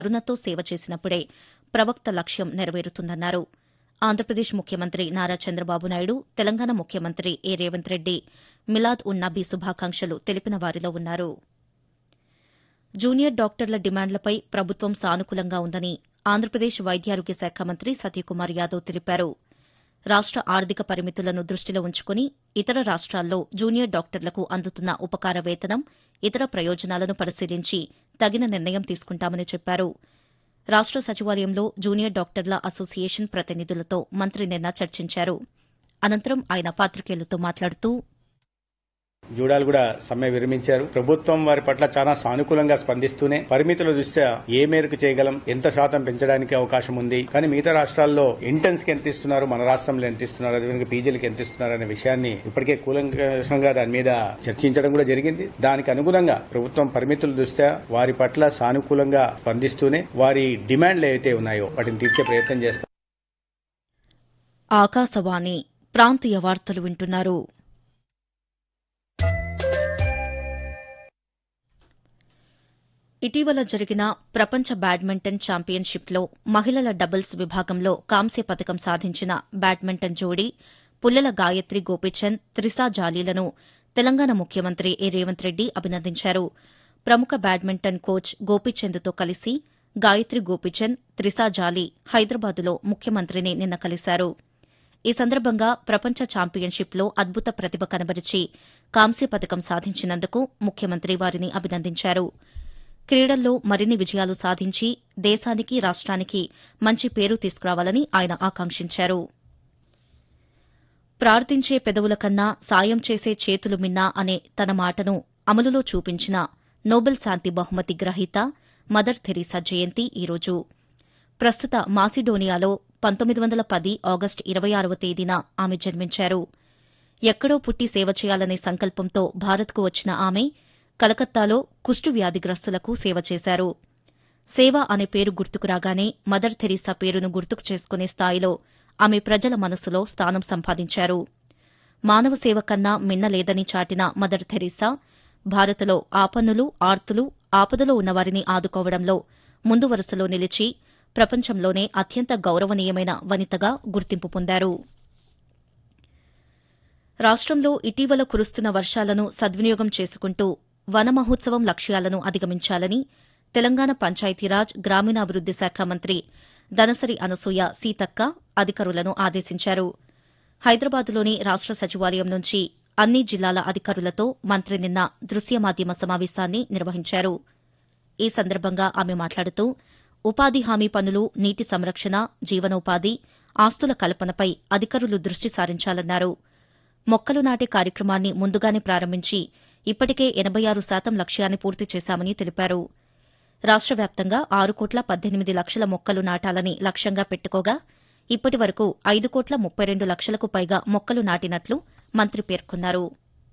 కరుణతో సేవ చేసినప్పుడే ప్రవక్త లక్ష్యం నెరవేరుతుందన్నారు ఆంధ్రప్రదేశ్ ముఖ్యమంత్రి నారా చంద్రబాబు నాయుడు తెలంగాణ ముఖ్యమంత్రి ఏ రేవంత్ రెడ్డి మిలాద్ ఉన్ నబీ శుభాకాంక్షలు తెలిపిన వారిలో ఉన్నారు జూనియర్ డాక్టర్ల డిమాండ్లపై ప్రభుత్వం సానుకూలంగా ఉందని ఆంధ్రప్రదేశ్ వైద్యారోగ్య శాఖ మంత్రి సత్యకుమార్ యాదవ్ తెలిపారు రాష్ట ఆర్థిక పరిమితులను దృష్టిలో ఉంచుకుని ఇతర రాష్ట్రాల్లో జూనియర్ డాక్టర్లకు అందుతున్న ఉపకార వేతనం ఇతర ప్రయోజనాలను పరిశీలించి తగిన నిర్ణయం తీసుకుంటామని చెప్పారు రాష్ట సచివాలయంలో జూనియర్ డాక్టర్ల అసోసియేషన్ ప్రతినిధులతో మంత్రి నిన్న చర్చించారు అనంతరం ఆయన పాతికేయులతో మాట్లాడుతూ జూడాలు కూడా సమ్మె విరమించారు ప్రభుత్వం వారి పట్ల చాలా సానుకూలంగా స్పందిస్తూనే పరిమితుల దృష్ట్యా ఏ మేరకు చేయగలం ఎంత శాతం పెంచడానికి అవకాశం ఉంది కానీ మిగతా రాష్ట్రాల్లో ఇంటర్న్స్ కి ఎంత ఇస్తున్నారు మన రాష్ట్రంలో ఎంత ఇస్తున్నారు అదేవిధంగా పీజీలకు ఎంత ఇస్తున్నారు అనే విషయాన్ని ఇప్పటికే కూలంకషంగా దాని మీద చర్చించడం కూడా జరిగింది దానికి అనుగుణంగా ప్రభుత్వం పరిమితుల దృష్ట్యా వారి పట్ల సానుకూలంగా స్పందిస్తూనే వారి డిమాండ్లు ఏవైతే ఉన్నాయో వాటిని తీర్చే ప్రయత్నం చేస్తారు ఆకాశవాణి ప్రాంతీయ వార్తలు వింటున్నారు ఇటీవల జరిగిన ప్రపంచ బ్యాడ్మింటన్ ఛాంపియన్షిప్లో మహిళల డబుల్స్ విభాగంలో కాంస్య పథకం సాధించిన బ్యాడ్మింటన్ జోడీ పుల్లెల గాయత్రి గోపీచంద్ త్రిసా జాలీలను తెలంగాణ ముఖ్యమంత్రి ఏ రేవంత్ రెడ్డి అభినందించారు ప్రముఖ బ్యాడ్మింటన్ కోచ్ గోపీచంద్తో కలిసి గాయత్రి గోపీచంద్ త్రిసా జాలీ హైదరాబాద్లో ముఖ్యమంత్రిని నిన్న కలిశారు ఈ సందర్భంగా ప్రపంచ ఛాంపియన్షిప్లో అద్భుత ప్రతిభ కనబరిచి కాంస్య పథకం సాధించినందుకు ముఖ్యమంత్రి వారిని అభినందించారు క్రీడల్లో మరిన్ని విజయాలు సాధించి దేశానికి రాష్ట్రానికి మంచి పేరు తీసుకురావాలని ఆయన ఆకాంక్షించారు ప్రార్థించే పెదవుల కన్నా సాయం చేసే చేతులు మిన్నా అనే తన మాటను అమలులో చూపించిన నోబెల్ శాంతి బహుమతి గ్రహీత మదర్ థెరీసా జయంతి ఈరోజు ప్రస్తుత మాసిడోనియాలో పంతొమ్మిది వందల పది ఆగస్టు ఇరవై ఆరవ తేదీన ఆమె జన్మించారు ఎక్కడో పుట్టి సేవ చేయాలనే సంకల్పంతో భారత్కు వచ్చిన ఆమె కలకత్తాలో కుష్టు వ్యాధిగ్రస్తులకు సేవ చేశారు సేవ అనే పేరు గుర్తుకు రాగానే మదర్ థెరీసా పేరును గుర్తుకు చేసుకునే స్థాయిలో ఆమె ప్రజల మనసులో స్థానం సంపాదించారు మానవ సేవ కన్నా మిన్నలేదని చాటిన మదర్ థెరీసా భారత్లో ఆపన్నులు ఆర్తులు ఆపదలో ఉన్నవారిని ఆదుకోవడంలో ముందు వరుసలో నిలిచి ప్రపంచంలోనే అత్యంత గౌరవనీయమైన వనితగా గుర్తింపు పొందారు రాష్ట్రంలో ఇటీవల కురుస్తున్న వర్షాలను సద్వినియోగం చేసుకుంటూ వన మహోత్సవం లక్ష్యాలను అధిగమించాలని తెలంగాణ పంచాయతీరాజ్ గ్రామీణాభివృద్ది శాఖ మంత్రి దనసరి అనసూయ సీతక్క అధికారులను ఆదేశించారు హైదరాబాద్లోని రాష్ట సచివాలయం నుంచి అన్ని జిల్లాల అధికారులతో మంత్రి నిన్న దృశ్య మాధ్యమ సమావేశాన్ని నిర్వహించారు ఈ సందర్భంగా ఆమె మాట్లాడుతూ ఉపాధి హామీ పనులు నీటి సంరక్షణ జీవనోపాధి ఆస్తుల కల్పనపై అధికారులు దృష్టి సారించాలన్నారు మొక్కలు నాటే కార్యక్రమాన్ని ముందుగానే ప్రారంభించి ఇప్పటికే ఎనబై ఆరు శాతం లక్ష్యాన్ని పూర్తి చేశామని తెలిపారు రాష్ట వ్యాప్తంగా ఆరు కోట్ల పద్దెనిమిది లక్షల మొక్కలు నాటాలని లక్ష్యంగా పెట్టుకోగా ఇప్పటి వరకు ఐదు కోట్ల ముప్పై రెండు లక్షలకు పైగా మొక్కలు నాటినట్లు మంత్రి పేర్కొన్నారు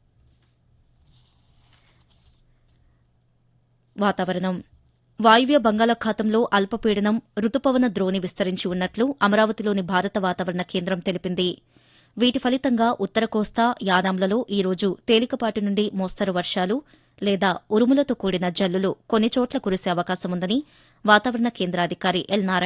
వాతావరణం వాయువ్య బంగాళాఖాతంలో అల్పపీడనం రుతుపవన ద్రోణి విస్తరించి ఉన్నట్లు అమరావతిలోని భారత వాతావరణ కేంద్రం తెలిపింది వీటి ఫలితంగా ఉత్తర కోస్తా యానాంలలో ఈ రోజు తేలికపాటి నుండి మోస్తరు వర్షాలు లేదా ఉరుములతో కూడిన జల్లులు కొన్ని చోట్ల కురిసే అవకాశముందని వాతావరణ కేంద్రాధికారి ఎల్ నారాయణ